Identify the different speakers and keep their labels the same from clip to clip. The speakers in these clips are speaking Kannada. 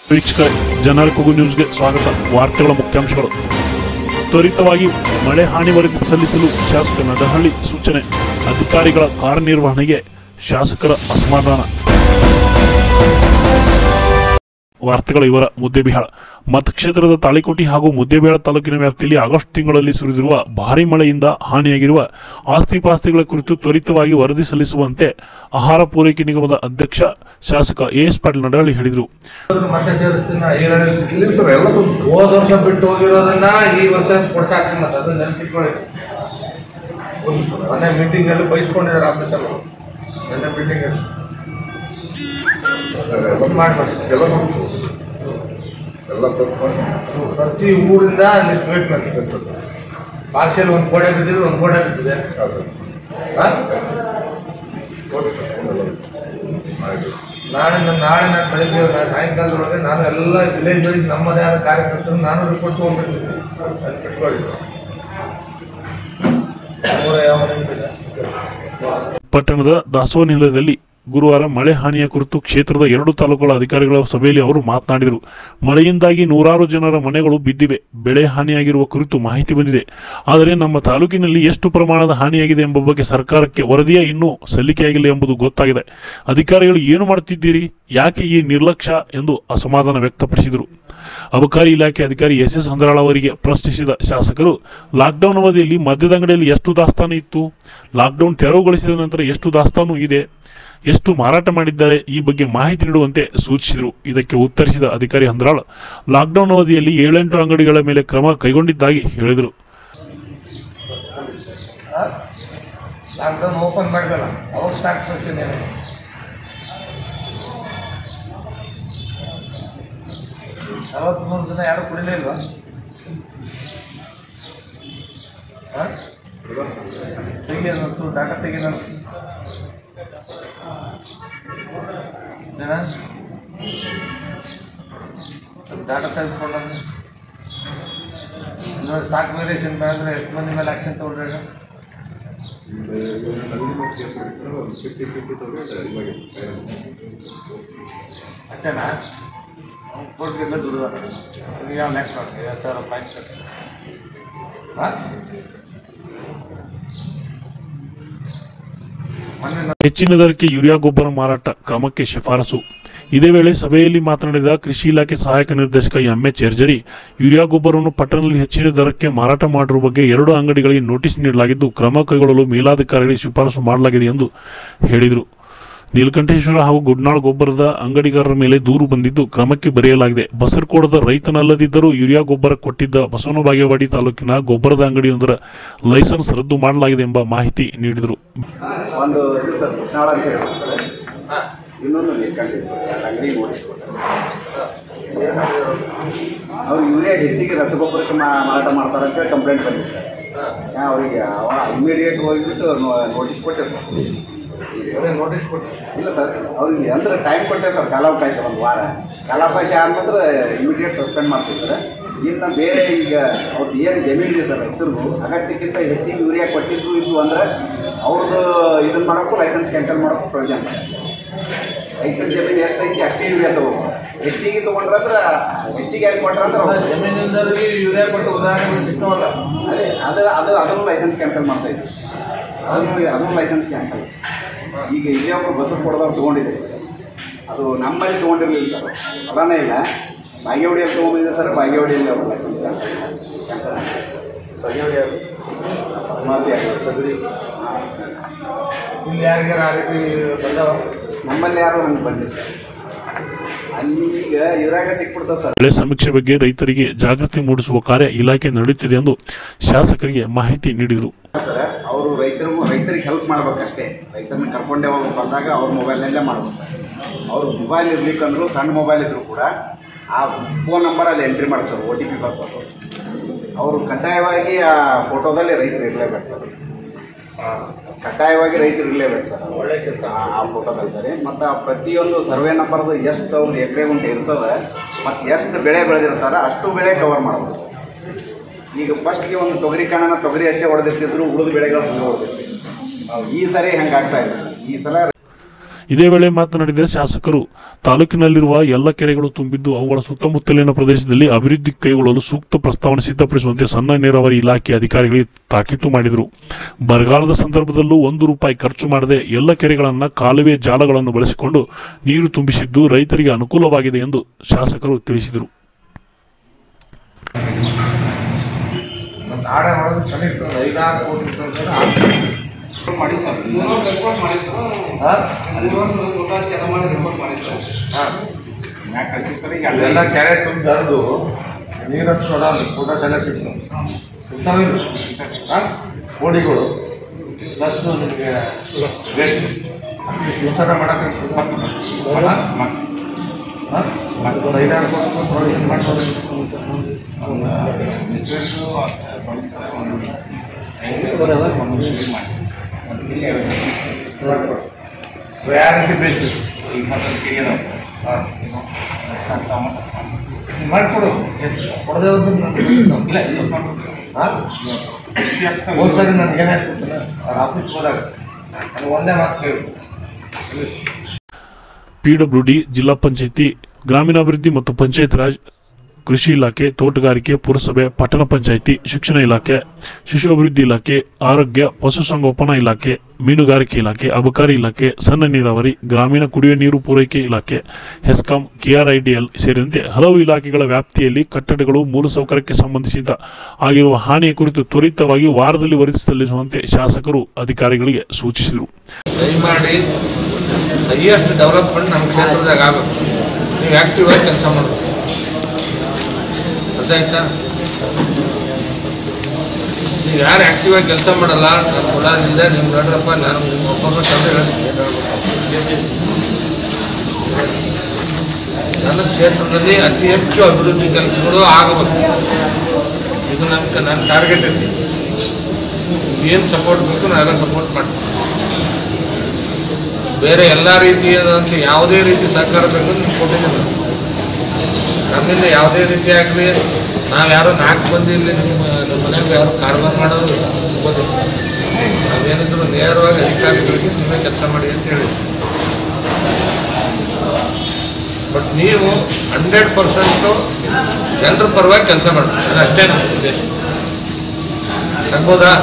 Speaker 1: ವೀಕ್ಷಕರೇ ಜನರ ಕೂಗು ನ್ಯೂಸ್ಗೆ ಸ್ವಾಗತ ವಾರ್ತೆಗಳ ಮುಖ್ಯಾಂಶಗಳು ತ್ವರಿತವಾಗಿ ಮಳೆ ಹಾನಿ ವರದಿ ಸಲ್ಲಿಸಲು ಶಾಸಕ ನಡಹಳ್ಳಿ ಸೂಚನೆ ಅಧಿಕಾರಿಗಳ ಕಾರ್ಯನಿರ್ವಹಣೆಗೆ ಶಾಸಕರ ಅಸಮಾಧಾನ ವಾರ್ತೆಗಳ ಇವರ ಮುದ್ದೇಬಿಹಾಳ ಮತಕ್ಷೇತ್ರದ ತಾಳಿಕೋಟಿ ಹಾಗೂ ಮುದ್ದೇಬಿಹಾಳ ತಾಲೂಕಿನ ವ್ಯಾಪ್ತಿಯಲ್ಲಿ ಆಗಸ್ಟ್ ತಿಂಗಳಲ್ಲಿ ಸುರಿದಿರುವ ಭಾರಿ ಮಳೆಯಿಂದ ಹಾನಿಯಾಗಿರುವ ಆಸ್ತಿಪಾಸ್ತಿಗಳ ಕುರಿತು ತ್ವರಿತವಾಗಿ ವರದಿ ಸಲ್ಲಿಸುವಂತೆ ಆಹಾರ ಪೂರೈಕೆ ನಿಗಮದ ಅಧ್ಯಕ್ಷ ಶಾಸಕ ಎಎಸ್ ಪಾಟೀಲ್ ನಡಹಳ್ಳಿ ಹೇಳಿದರು
Speaker 2: ಅದನ್ನ ಮತ್ತೆ ಸೇರಿಸ್ತೀನ ಈರುಳ್ಳಿ
Speaker 3: ಇಲ್ಲ ಸರ್ ಎಲ್ಲ ತುಂಬ
Speaker 2: ಹೋದ ವರ್ಷ ಬಿಟ್ಟು ಹೋಗಿರೋದನ್ನ ಈ ವರ್ಷ ಕೊಡ್ತಾ ಹಾಕ್ತೀನಿ ಮತ್ತೆ ಅದನ್ನ ನೆನ್ಪಿಟ್ಕೊಳ್ಳಿ ಒಂದು ಮೊನ್ನೆ ಮೀಟಿಂಗ್ ಅಲ್ಲಿ ಬಯಸ್ಕೊಂಡಿದ್ದಾರೆ ಆಫೀಸಲ್ಲಿ ಮೊನ್ನೆ ಮೀಟಿಂಗ್ ಅಲ್ಲಿ
Speaker 3: ಎಲ್ಲ
Speaker 2: ಮಾಡ್ಬೇಕು
Speaker 3: ಎಲ್ಲ ತುಂಬ ಎಲ್ಲ ಪ್ಲಸ್ ಮಾಡಿ
Speaker 2: ಪ್ರತಿ ಊರಿಂದ ಲಿಸ್ಟ್ ವೇಟ್ ಮಾಡಿ ಪಾರ್ಸೆಲ್ ಒಂದು ಗೋಡೆ ಬಿದ್ದಿದ್ರೆ ಒಂದು ಗೋಡೆ ಬಿದ್ದಿದೆ
Speaker 3: ಹೌದು
Speaker 2: ಹಾ?
Speaker 3: ಕೊಡಿ ಸರ್ ಎಲ್ಲ ಆಯ್ತು
Speaker 2: ನಾಳೆ ನಾನು ನಾಳೆ ನಾನು ಬೆಳಿಗ್ಗೆ ನಾನು ಸಾಯಂಕಾಲದೊಳಗೆ ನಾನು ಎಲ್ಲ ವಿಲೇಜ್ ವೈಸ್ ನಮ್ಮದೇ ಆದ ಕಾರ್ಯಕರ್ತರು ನಾನು ರಿಪೋರ್ಟ್ ತೊಗೊಂಡ್ಬಿಟ್ಟಿದ್ದೀನಿ ನೆನ್ಪಿಟ್ಕೊಳ್ಳಿ ನೂರ ಯಾವ ನೆನಪಿದೆ
Speaker 1: ಪಟ್ಟಣದ ದಾಸೋಹ ನಿಲಯದಲ್ಲಿ ಗುರುವಾರ ಮಳೆ ಹಾನಿಯ ಕುರಿತು ಕ್ಷೇತ್ರದ ಎರಡು ತಾಲೂಕುಗಳ ಅಧಿಕಾರಿಗಳ ಸಭೆಯಲ್ಲಿ ಅವರು ಮಾತನಾಡಿದರು ಮಳೆಯಿಂದಾಗಿ ನೂರಾರು ಜನರ ಮನೆಗಳು ಬಿದ್ದಿವೆ ಬೆಳೆ ಹಾನಿಯಾಗಿರುವ ಕುರಿತು ಮಾಹಿತಿ ಬಂದಿದೆ ಆದರೆ ನಮ್ಮ ತಾಲೂಕಿನಲ್ಲಿ ಎಷ್ಟು ಪ್ರಮಾಣದ ಹಾನಿಯಾಗಿದೆ ಎಂಬ ಬಗ್ಗೆ ಸರ್ಕಾರಕ್ಕೆ ವರದಿಯೇ ಇನ್ನೂ ಸಲ್ಲಿಕೆಯಾಗಿಲ್ಲ ಎಂಬುದು ಗೊತ್ತಾಗಿದೆ ಅಧಿಕಾರಿಗಳು ಏನು ಮಾಡುತ್ತಿದ್ದೀರಿ ಯಾಕೆ ಈ ನಿರ್ಲಕ್ಷ್ಯ ಎಂದು ಅಸಮಾಧಾನ ವ್ಯಕ್ತಪಡಿಸಿದರು ಅಬಕಾರಿ ಇಲಾಖೆ ಅಧಿಕಾರಿ ಎಸ್ ಎಸ್ ಹಂದರಾಳ್ ಅವರಿಗೆ ಪ್ರಶ್ನಿಸಿದ ಶಾಸಕರು ಲಾಕ್ಡೌನ್ ಅವಧಿಯಲ್ಲಿ ಮದ್ಯದ ಅಂಗಡಿಯಲ್ಲಿ ಎಷ್ಟು ದಾಸ್ತಾನು ಇತ್ತು ಲಾಕ್ಡೌನ್ ತೆರವುಗೊಳಿಸಿದ ನಂತರ ಎಷ್ಟು ದಾಸ್ತಾನು ಇದೆ ಎಷ್ಟು ಮಾರಾಟ ಮಾಡಿದ್ದಾರೆ ಈ ಬಗ್ಗೆ ಮಾಹಿತಿ ನೀಡುವಂತೆ ಸೂಚಿಸಿದರು ಇದಕ್ಕೆ ಉತ್ತರಿಸಿದ ಅಧಿಕಾರಿ ಹಂದ್ರಾಳ್ ಲಾಕ್ಡೌನ್ ಅವಧಿಯಲ್ಲಿ ಏಳೆಂಟು ಅಂಗಡಿಗಳ ಮೇಲೆ ಕ್ರಮ ಕೈಗೊಂಡಿದ್ದಾಗಿ ಹೇಳಿದರು
Speaker 2: ಲಾಕ್ಡೌನ್ ಓಪನ್ ಮಾಡಿದಲ್ಲ ಅವಾಗ ಸ್ಟಾಕ್ ಮಾಡ್ತೀನಿ ನಲವತ್ತ್ಮೂರು ದಿನ ಯಾರು ಕುಡಿಲೇ ಇಲ್ವಾ ಹಾಂ ತೆಗಿ ಮತ್ತು ಡಾಟಾ ತೆಗಿ ನಾನು ಏನ ಡಾಟಾ ತೆಗೆದುಕೊಂಡು ನೋಡಿ ಸ್ಟಾಕ್ ವೇರಿಯೇಷನ್ ಮಾಡಿದ್ರೆ ಎಷ್ಟು ಮಂದಿ ಮೇಲೆ ಆ್ಯಕ್ಷನ್ ತೊಗೊಂಡ್ರೆ ಅಷ್ಟೇನಾ ಕೊಟ್ಟಿಲ್ಲ ದುಡ್ಡು ಯಾವ ಲೆಕ್ಕ ಮಾಡ್ತೀವಿ ಎರಡು ಸಾವಿರ ರೂಪಾಯಿ ಹಾಂ ಮೊನ್ನೆ ನಾನು
Speaker 1: ಹೆಚ್ಚಿನ ದರಕ್ಕೆ ಯೂರಿಯಾ ಗೊಬ್ಬರ ಮಾರಾಟ ಕ್ರಮಕ್ಕೆ ಶಿಫಾರಸು ಇದೇ ವೇಳೆ ಸಭೆಯಲ್ಲಿ ಮಾತನಾಡಿದ ಕೃಷಿ ಇಲಾಖೆ ಸಹಾಯಕ ನಿರ್ದೇಶಕ ಎಂಎಚ್ ಚರ್ಜರಿ ಯೂರಿಯಾ ಗೊಬ್ಬರವನ್ನು ಪಟ್ಟಣದಲ್ಲಿ ಹೆಚ್ಚಿನ ದರಕ್ಕೆ ಮಾರಾಟ ಮಾಡಿರುವ ಬಗ್ಗೆ ಎರಡು ಅಂಗಡಿಗಳಿಗೆ ನೋಟಿಸ್ ನೀಡಲಾಗಿದ್ದು ಕ್ರಮ ಕೈಗೊಳ್ಳಲು ಮೇಲಾಧಿಕಾರಿಗಳಿಗೆ ಶಿಫಾರಸು ಮಾಡಲಾಗಿದೆ ಎಂದು ಹೇಳಿದರು ನೀಲಕಂಠೇಶ್ವರ ಹಾಗೂ ಗುಡ್ನಾಳ್ ಗೊಬ್ಬರದ ಅಂಗಡಿಗಾರರ ಮೇಲೆ ದೂರು ಬಂದಿದ್ದು ಕ್ರಮಕ್ಕೆ ಬರೆಯಲಾಗಿದೆ ಬಸರಕೋಡದ ರೈತನಲ್ಲದಿದ್ದರೂ ಯೂರಿಯಾ ಗೊಬ್ಬರ ಕೊಟ್ಟಿದ್ದ ಬಸವನ ಬಾಗೇವಾಡಿ ತಾಲೂಕಿನ ಗೊಬ್ಬರದ ಅಂಗಡಿಯೊಂದರ ಲೈಸೆನ್ಸ್ ರದ್ದು ಮಾಡಲಾಗಿದೆ ಎಂಬ ಮಾಹಿತಿ ನೀಡಿದರು
Speaker 4: ಒಂದು ಇದು ಸರ್ ಕೃಷ್ಣಾಳ ಅಂತ ಹೇಳಿ ಸರ್ ಇನ್ನೊಂದು ನೀಲ್ಕಂಠೇಶ್ವರ ಎರಡು ಅಂಗಡಿ ನೋಡಿಸ್ಕೊಡ್ತಾರೆ ಅವ್ರು ಯೂರಿಯಾ ಹೆಚ್ಚಿಗೆ ರಸಗೊಬ್ಬರಕ್ಕೆ ಮಾ ಮಾರಾಟ ಮಾಡ್ತಾರೆ ಅಂತೇಳಿ ಕಂಪ್ಲೇಂಟ್ ಬಂದಿದೆ ಸರ್ ಅವರಿಗೆ ಅವ ಇಮಿಡಿಯೇಟ್ ಹೋಗಿಬಿಟ್ಟು ನೋಟಿಸ್ ಕೊಟ್ಟೆ ಸರ್
Speaker 2: ಅದೇ ನೋಟಿಸ್ ಕೊಟ್ಟು
Speaker 4: ಇಲ್ಲ ಸರ್ ಅವ್ರಿಗೆ ಅಂದ್ರೆ ಟೈಮ್ ಕೊಟ್ಟೆ ಸರ್ ಕಾಲಾವಕಾಶ ಒಂದು ವಾರ ಕಾಲಾವಕಾಶ ಆದ್ಮೇಲೆ ಇಮಿಡಿಯೇಟ್ ಸಸ್ಪೆಂಡ್ ಮಾಡ್ತೀವಿ ಸರ್ ಇನ್ನು ಬೇರೆ ಈಗ ಅವ್ರದ್ದು ಏನು ಜಮೀನಿದೆ ಸರ್ ರೈತರಿಗೂ ಅಗತ್ಯಕ್ಕಿಂತ ಹೆಚ್ಚಿಗೆ ಯೂರಿಯಾ ಕೊಟ್ಟಿದ್ದು ಇದ್ದು ಅಂದ್ರೆ ಅವ್ರದ್ದು ಇದನ್ನ ಮಾಡೋಕ್ಕೂ ಲೈಸೆನ್ಸ್ ಕ್ಯಾನ್ಸಲ್ ಮಾಡೋಕ್ಕೂ ಪ್ರಯೋಜನ ರೈತರ ಜಮೀನು ಎಷ್ಟೈತಿ ಅಷ್ಟೇ ಯೂರಿಯಾ ತಗೋಬೇಕು ಹೆಚ್ಚಿಗೆ ತೊಗೊಂಡ್ರಂದ್ರೆ ಹೆಚ್ಚಿಗೆ ಯಾಕೆ ಕೊಟ್ರಂದ್ರೆ ಅವ್ರು-
Speaker 2: ಜಮೀನಿಂದರಿಗೆ ಯೂರಿಯಾ ಕೊಟ್ಟು ಉದಾಹರಣೆಗಳು ಸಿಗ್ತಾವಲ್ಲ
Speaker 4: ಅದೇ ಅದು ಅದು ಅದನ್ನು ಲೈಸೆನ್ಸ್ ಕ್ಯಾನ್ಸಲ್ ಮಾಡ್ತಾ ಇದ್ವಿ ಅದನ್ನು ಅದನ್ನು ಲೈಸೆನ್ಸ್ ಕ್ಯಾನ್ಸಲ್ ಈಗ ಇಲ್ಲೇ ಒಬ್ಬರು ಬಸ್ಸು ಕೊಡೋದವ್ರು ತೊಗೊಂಡಿದೆ ಸರ್ ಅದು ನಮ್ಮಲ್ಲಿ ತೊಗೊಂಡಿರಲಿಲ್ಲ ಸರ್ ಅದಾನೇ ಇಲ್ಲ ಬಾಗೇವಾಡಿಯಲ್ಲಿ ತೊಗೊಂಡಿದೆ ಸರ್ ಬಾಗೇವಾಡಿಯಲ್ಲಿ ಅವ್ರು ಲೈಸೆನ್ಸ್ ಕ್ಯಾನ್ಸಲ್ ಕ್ಯಾನ್ಸಲ್ ಬಾಗೇವಾಡಿಯಲ್ಲಿ ಮತ್ತೆ ಸಗಡಿ
Speaker 2: ಇಲ್ಲಿ ಯಾರಿಗಾರ ಆ ರೀತಿ ಬಂದವ
Speaker 4: ನಮ್ಮಲ್ಲಿ ಯಾರು ಹಂಗೆ ಬಂದಿಲ್ಲ ಸರ್ ಅಲ್ಲಿ ಈಗ ಇದ್ರಾಗ ಸಿಕ್ಬಿಡ್ತಾವೆ ಸರ್
Speaker 1: ಬೆಳೆ ಸಮೀಕ್ಷೆ ಬಗ್ಗೆ ರೈತರಿಗೆ ಜಾಗೃತಿ ಮೂಡಿಸುವ ಕಾರ್ಯ ಇಲಾಖೆ ನಡೆಯುತ್ತಿದೆ ಎಂದು ಶಾಸಕರಿಗೆ ಮಾಹಿತಿ ನೀಡಿದರು
Speaker 4: ಸರ್ ಅವರು ರೈತರು ರೈತರಿಗೆ ಹೆಲ್ಪ್ ಮಾಡ್ಬೇಕಷ್ಟೇ ರೈತರನ್ನ ಕರ್ಕೊಂಡೇ ಹೋಗಿ ಬಂದಾಗ ಅವ್ರ ಮೊಬೈಲ್ನಲ್ಲೇ ಮಾಡ್ಬೇಕು ಅವ್ರ ಮೊಬೈಲ್ ಇರ್ಲಿಕ್ಕಂದ್ರೂ ಸಣ್ಣ ಮೊಬೈಲ್ ಇದ್ರು ಕೂಡ ಆ ಫೋನ್ ನಂಬರ್ ಅಲ್ಲಿ ಎಂಟ್ರಿ ಮಾಡ್ತಾರೆ ಓ ಟಿ ಪಿ ಬರ್ತದೆ ಅವರು ಕಡ್ಡಾಯವಾಗಿ ಆ ಫೋಟೋದಲ್ಲಿ ರೈತರು ಇರಲೇಬೇಕು ಸರ್ ಕಡ್ಡಾಯವಾಗಿ ರೈತರು ಇರಲೇಬೇಕು ಸರ್ ಒಳ್ಳೆ ಕೆಲಸ ಆ ಫೋಟೋದಲ್ಲಿ ಸರಿ ಮತ್ತು ಆ ಪ್ರತಿಯೊಂದು ಸರ್ವೆ ನಂಬರ್ದು ಎಷ್ಟು ಅವ್ರದ್ದು ಎಕರೆ ಗುಂಟೆ ಇರ್ತದೆ ಮತ್ತು ಎಷ್ಟು ಬೆಳೆ ಬೆಳೆದಿರ್ತಾರೆ ಅಷ್ಟು ಬೆಳೆ ಕವರ್ ಮಾಡ್ಬೇಕು ಈಗ ಫಸ್ಟ್ಗೆ ಒಂದು ತೊಗರಿ ಕಾಣನ ತೊಗರಿ ಅಷ್ಟೇ ಹೊಡೆದಿರ್ತಿದ್ರು ಉಳಿದ ಬೆಳೆಗಳು ಹಂಗೆ ಹೊಡೆದಿರ್ತಿದ್ರು ಈ ಸರಿ ಹಂಗೆ ಆಗ್ತಾ ಇಲ್ಲ ಈ ಸಲ
Speaker 1: ಇದೇ ವೇಳೆ ಮಾತನಾಡಿದ ಶಾಸಕರು ತಾಲೂಕಿನಲ್ಲಿರುವ ಎಲ್ಲ ಕೆರೆಗಳು ತುಂಬಿದ್ದು ಅವುಗಳ ಸುತ್ತಮುತ್ತಲಿನ ಪ್ರದೇಶದಲ್ಲಿ ಅಭಿವೃದ್ಧಿ ಕೈಗೊಳ್ಳಲು ಸೂಕ್ತ ಪ್ರಸ್ತಾವನೆ ಸಿದ್ಧಪಡಿಸುವಂತೆ ಸಣ್ಣ ನೀರಾವರಿ ಇಲಾಖೆ ಅಧಿಕಾರಿಗಳಿಗೆ ತಾಕೀತು ಮಾಡಿದರು ಬರಗಾಲದ ಸಂದರ್ಭದಲ್ಲೂ ಒಂದು ರೂಪಾಯಿ ಖರ್ಚು ಮಾಡದೆ ಎಲ್ಲ ಕೆರೆಗಳನ್ನು ಕಾಲುವೆ ಜಾಲಗಳನ್ನು ಬಳಸಿಕೊಂಡು ನೀರು ತುಂಬಿಸಿದ್ದು ರೈತರಿಗೆ ಅನುಕೂಲವಾಗಿದೆ ಎಂದು ಶಾಸಕರು ತಿಳಿಸಿದರು
Speaker 2: ಮತ್ತು ಆಡ ಮಾಡೋದು ಕನಿಷ್ಠ ಒಂದು ಐದಾರು ಕೋಟಿ ರೂಪಾಯಿ ಸಹ ಆಗ್ತದೆ.
Speaker 4: ಮಾಡಿ ಸರ್
Speaker 2: ಹಾ? ಹಾ.
Speaker 4: ಮ್ಯಾಕ್ ಕಳ್ಸಿ ಸರ್ ಈಗ
Speaker 2: ಎಲ್ಲ ಕೆರೆ ತುಂಬಿ ಹರಿದು ನೀರಷ್ಟು ಅದಾವ ಫೋಟೋ ಎಲ್ಲ ಸಿಕ್ತು ಸಿಗ್ತಾವಿಲ್ಲ ಹಾ? ಕೋಡಿಗಳು ಪ್ಲಸ್ ನಿಮಗೆ ರೇಟ್ ವಿಸ್ತಾರ ಮಾಡಕ್ಕೆ ಒಂದು ಐದಾರು ಕೋಟಿ ಪ್ರೊವಿಷನ್ ಮಾಡ್ಬೋದು ವ್ಯಾರಂಟಿ ಬೇಸಿಸ್ ಮಾಡಿಕೊಡು ಕೊಡದೆ ಹೋದ್ರೆ ಹೋದ್ ಸರಿ ನನಗೆ ಏನಾಯ್ತು ಗೊತ್ತೇನಾ? ಅವ್ರ ಆಫೀಸ್ ಹೋದಾಗ ನನಗೆ ಒಂದೇ ಮಾತು ಕೇಳು
Speaker 1: ಪಿಡಬ್ಲ್ಯೂಡಿ ಜಿಲ್ಲಾ ಪಂಚಾಯಿತಿ ಗ್ರಾಮೀಣಾಭಿವೃದ್ಧಿ ಮತ್ತು ಪಂಚಾಯತ್ ರಾಜ್ ಕೃಷಿ ಇಲಾಖೆ ತೋಟಗಾರಿಕೆ ಪುರಸಭೆ ಪಟ್ಟಣ ಪಂಚಾಯಿತಿ ಶಿಕ್ಷಣ ಇಲಾಖೆ ಶಿಶು ಅಭಿವೃದ್ಧಿ ಇಲಾಖೆ ಆರೋಗ್ಯ ಪಶುಸಂಗೋಪನಾ ಇಲಾಖೆ ಮೀನುಗಾರಿಕೆ ಇಲಾಖೆ ಅಬಕಾರಿ ಇಲಾಖೆ ಸಣ್ಣ ನೀರಾವರಿ ಗ್ರಾಮೀಣ ಕುಡಿಯುವ ನೀರು ಪೂರೈಕೆ ಇಲಾಖೆ ಹೆಸ್ಕಾಂ ಕೆಆರ್ಐಡಿಎಲ್ ಸೇರಿದಂತೆ ಹಲವು ಇಲಾಖೆಗಳ ವ್ಯಾಪ್ತಿಯಲ್ಲಿ ಕಟ್ಟಡಗಳು ಮೂಲಸೌಕರ್ಯಕ್ಕೆ ಸಂಬಂಧಿಸಿದ ಆಗಿರುವ ಹಾನಿಯ ಕುರಿತು ತ್ವರಿತವಾಗಿ ವಾರದಲ್ಲಿ ವರದಿ ಸಲ್ಲಿಸುವಂತೆ ಶಾಸಕರು ಅಧಿಕಾರಿಗಳಿಗೆ ಸೂಚಿಸಿದರು
Speaker 2: ದಯಮಾಡಿ ಹೈಯೆಸ್ಟ್ ಡೆವಲಪ್ಮೆಂಟ್ ನಮ್ಮ ಕ್ಷೇತ್ರದಾಗ ಆಗಬೇಕು ನೀವು ಆ್ಯಕ್ಟಿವ್ ಆಗಿ ಕೆಲಸ ಮಾಡಬೇಕು ಗೊತ್ತಾಯ್ತಾ ನೀವು ಯಾರು ಆ್ಯಕ್ಟಿವ್ ಆಗಿ ಕೆಲಸ ಮಾಡಲ್ಲ ನಾನು ಕೊಡೋದಿಲ್ಲ ನೀವು ನೋಡ್ರಪ್ಪ ನಾನು ನಿಮ್ಮ ಒಬ್ಬೊಬ್ಬ ತಂದೆ ಹೇಳ್ತೀನಿ ಏನ್ ಹೇಳ್ಬೇಕು. ನನ್ನ ಕ್ಷೇತ್ರದಲ್ಲಿ ಅತಿ ಹೆಚ್ಚು ಅಭಿವೃದ್ಧಿ ಕೆಲಸಗಳು ಆಗಬೇಕು ಇದು ನನ್ನ ನನ್ನ ಟಾರ್ಗೆಟ್ ಇದೆ ಏನು ಸಪೋರ್ಟ್ ಬೇಕು ನಾನೆಲ್ಲ ಸಪೋರ್ಟ್ ಮಾಡ್ತೀನಿ ಬೇರೆ ಎಲ್ಲ ರೀತಿಯಾದಂಥ ಯಾವುದೇ ರೀತಿ ಸಹಕಾರ ಬೇಕು ನೀವು ಕೊಟ್ಟಿದ್ದೀನಿ ನಾನು. ನಮ್ಮಿಂದ ಯಾವುದೇ ರೀತಿ ಆಗಲಿ ನಾವು ಯಾರು ನಾಲ್ಕು ಮಂದಿ ಇಲ್ಲಿ ನಿಮ್ಮ ನಮ್ಮ ಮನೆಯಾಗ ಯಾರು ಕಾರ್ಬಾರ್ ಮಾಡೋದು ಹೋಗೋದಿಲ್ಲ ನಾವೇನಿದ್ರು ನೇರವಾಗಿ ಅಧಿಕಾರಿಗಳಿಗೆ ನೀವೇ ಕೆಲಸ ಮಾಡಿ ಅಂತ ಹೇಳಿ ಬಟ್ ನೀವು ಹಂಡ್ರೆಡ್ ಪರ್ಸೆಂಟು ಜನರ ಪರವಾಗಿ ಕೆಲಸ ಮಾಡಿ ಅದಷ್ಟೇ ನಮ್ಮ ಉದ್ದೇಶ ಆಗ್ಬೋದಾ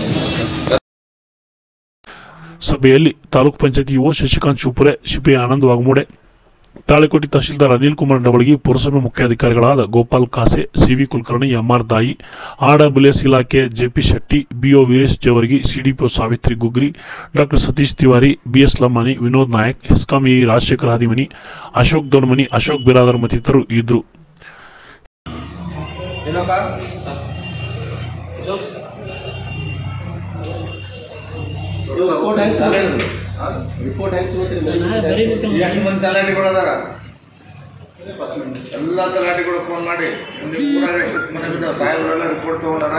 Speaker 1: ಸಭೆಯಲ್ಲಿ ತಾಲೂಕು ಪಂಚಾಯತಿ ಯುವ ಶಶಿಕಾಂತ್ ಶಿವಪುರೆ ಶಿಪಿ ಆನಂದ್ ವಾಘಮೋಡೆ ತಾಳಿಕೋಟೆ ತಹಶೀಲ್ದಾರ್ ಅನಿಲ್ ಕುಮಾರ್ ಡವಳಗಿ ಪುರಸಭೆ ಮುಖ್ಯಾಧಿಕಾರಿಗಳಾದ Gopal Kase CV Kulkarni MR Dayi RWS ಇಲಾಖೆ JP Shetty BO Veeresh Jawargi CDPO Savitri Gugri doctor Satish Tiwari BS Lamani Vinod Nayak HESCOM A Rajashekhar Hadimani Ashok Dodmani Ashok Biradar ಮತ್ತಿತರರು ಇದ್ರು
Speaker 2: ಎಷ್ಟು ಮಂದಿ ತಲಾಟಿಗಳು ಅದಾರ ಎಲ್ಲ ತಲಾಟಿಗಳು ಫೋನ್ ಮಾಡಿ ನಿಮ್ಮ ಊರಾಗ ಎಷ್ಟು ಮನೆ ಬಿದ್ದಾವ ಸಾಹೇಬರೆಲ್ಲ ರಿಪೋರ್ಟ್ ತೊಗೊಂಡಾರ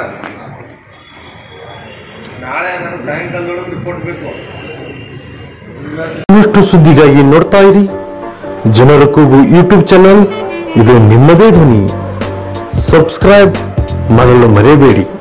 Speaker 2: ನಾಳೆ ನನಗೆ ಸಾಯಂಕಾಲದೊಳಗೆ ರಿಪೋರ್ಟ್ ಬೇಕು
Speaker 5: ಇನ್ನಷ್ಟು ಸುದ್ದಿಗಾಗಿ ನೋಡ್ತಾ ಇರಿ ಜನರ ಕೂಗು ಯೂಟ್ಯೂಬ್ ಚಾನಲ್ ಇದು ನಿಮ್ಮದೇ ಧ್ವನಿ ಸಬ್ಸ್ಕ್ರೈಬ್ ಮಾಡಲು ಮರೆಯಬೇಡಿ